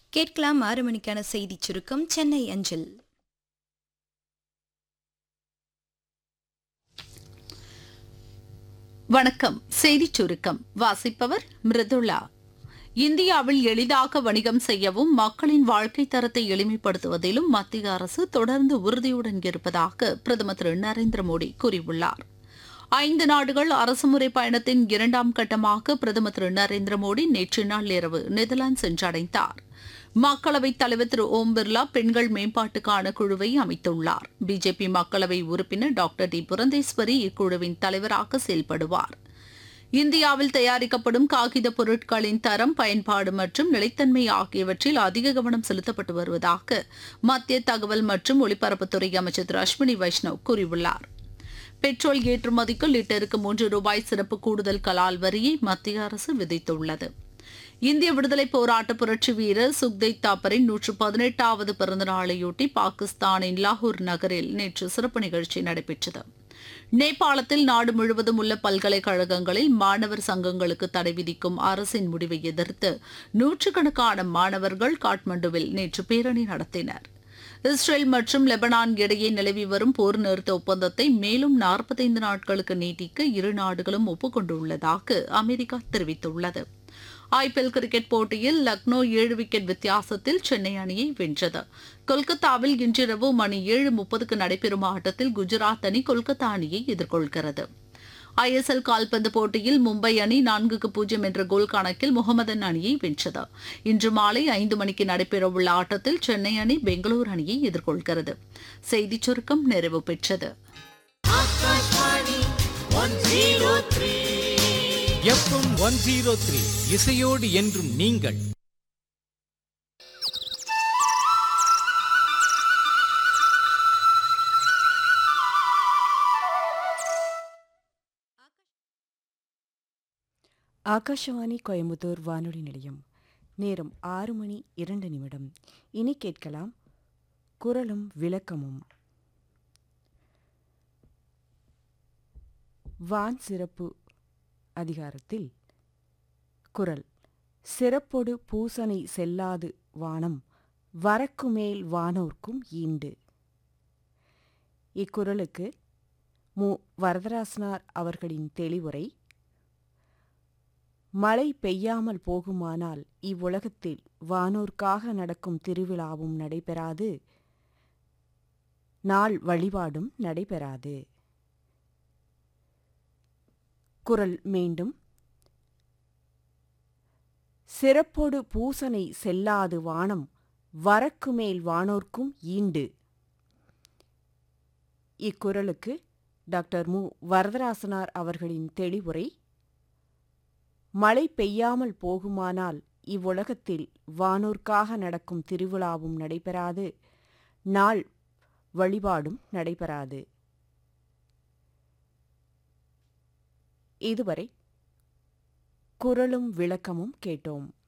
கேட்கலாம் ஆறு மணிக்கான செய்திச் சுருக்கம் சென்னை அஞ்சல் வணக்கம் செய்திச் சுருக்கம் வாசிப்பவர் மிருதுளா இந்தியாவில் எளிதாக வணிகம் செய்யவும் மக்களின் வாழ்க்கை தரத்தை எளிமைப்படுத்துவதிலும் மத்திய அரசு தொடர்ந்து உறுதியுடன் இருப்பதாக பிரதமர் திரு நரேந்திர மோடி கூறியுள்ளார் ஐந்து நாடுகள் அரசுமுறை பயணத்தின் இரண்டாம் கட்டமாக பிரதமர் திரு நரேந்திர மோடி நேற்று நள்ளிரவு நெதர்லாந்து சென்றடைந்தார் மக்களவைத் தலைவர் திரு ஓம் பிர்லா பெண்கள் மேம்பாட்டுக்கான குழுவை அமைத்துள்ளார் பிஜேபி மக்களவை உறுப்பினர் டாக்டர் டி புரந்தேஸ்வரி இக்குழுவின் தலைவராக செயல்படுவார் இந்தியாவில் தயாரிக்கப்படும் காகித பொருட்களின் தரம் பயன்பாடு மற்றும் நிலைத்தன்மை ஆகியவற்றில் அதிக கவனம் செலுத்தப்பட்டு வருவதாக மத்திய தகவல் மற்றும் ஒலிபரப்புத்துறை அமைச்சர் திரு அஸ்வினி வைஷ்ணவ் கூறியுள்ளார் பெட்ரோல் ஏற்றுமதிக்கு லிட்டருக்கு மூன்று ரூபாய் சிறப்பு கூடுதல் கலால் வரியை மத்திய அரசு விதித்துள்ளது இந்திய விடுதலை போராட்ட புரட்சி வீரர் சுக்தேவ் தாப்பரின் நூற்று பதினெட்டாவது பிறந்த நாளையொட்டி பாகிஸ்தானின் லாகூர் நகரில் நேற்று சிறப்பு நிகழ்ச்சி நடைபெற்றது நேபாளத்தில் நாடு முழுவதும் உள்ள பல்கலைக்கழகங்களில் மாணவர் சங்கங்களுக்கு தடை விதிக்கும் அரசின் முடிவை எதிர்த்து நூற்றுக்கணக்கான மாணவர்கள் காட்மண்டுவில் நேற்று பேரணி நடத்தினர் இஸ்ரேல் மற்றும் லெபனான் இடையே நிலவி வரும் போர் நிறுத்த ஒப்பந்தத்தை மேலும் நாற்பத்தைந்து நாட்களுக்கு நீட்டிக்க இரு நாடுகளும் ஒப்புக்கொண்டுள்ளதாக அமெரிக்கா தெரிவித்துள்ளது ஐபிஎல் கிரிக்கெட் போட்டியில் லக்னோ ஏழு விக்கெட் வித்தியாசத்தில் சென்னை அணியை வென்றது கொல்கத்தாவில் இன்றிரவு மணி ஏழு முப்பதுக்கு நடைபெறும் ஆட்டத்தில் குஜராத் அணி கொல்கத்தா அணியை எதிர்கொள்கிறது ஐஎஸ்எல் கால்பந்து போட்டியில் மும்பை அணி நான்குக்கு பூஜ்ஜியம் என்ற கோல் கணக்கில் முகமதன் அணியை வென்றது இன்று மாலை ஐந்து மணிக்கு நடைபெறவுள்ள ஆட்டத்தில் சென்னை அணி பெங்களூரு அணியை எதிர்கொள்கிறது செய்திச் சுருக்கம் நிறைவு பெற்றது எஃப்எம் ஒன் ஜீரோ த்ரீ இசையோடு என்றும் நீங்கள் ஆகாஷவாணி கோயம்புத்தூர் வானொலி நிலையம் நேரம் ஆறு மணி இரண்டு நிமிடம் இனி கேட்கலாம் குரலும் விளக்கமும் வான் சிறப்பு அதிகாரத்தில் குரல் சிறப்பொடு பூசனை செல்லாது வானம் வரக்குமேல் வானோர்க்கும் ஈண்டு இக்குறளுக்கு மு வரதராசனார் அவர்களின் தெளிவுரை மழை பெய்யாமல் போகுமானால் இவ்வுலகத்தில் வானோர்க்காக நடக்கும் திருவிழாவும் நடைபெறாது நாள் வழிபாடும் நடைபெறாது குரல் மீண்டும் சிறப்பொடு பூசனை செல்லாது வானம் வரக்குமேல் வானோர்க்கும் ஈண்டு இக்குறளுக்கு டாக்டர் மு வரதராசனார் அவர்களின் தெளிவுரை மழை பெய்யாமல் போகுமானால் இவ்வுலகத்தில் வானோர்க்காக நடக்கும் திருவிழாவும் நடைபெறாது நாள் வழிபாடும் நடைபெறாது இதுவரை குரலும் விளக்கமும் கேட்டோம்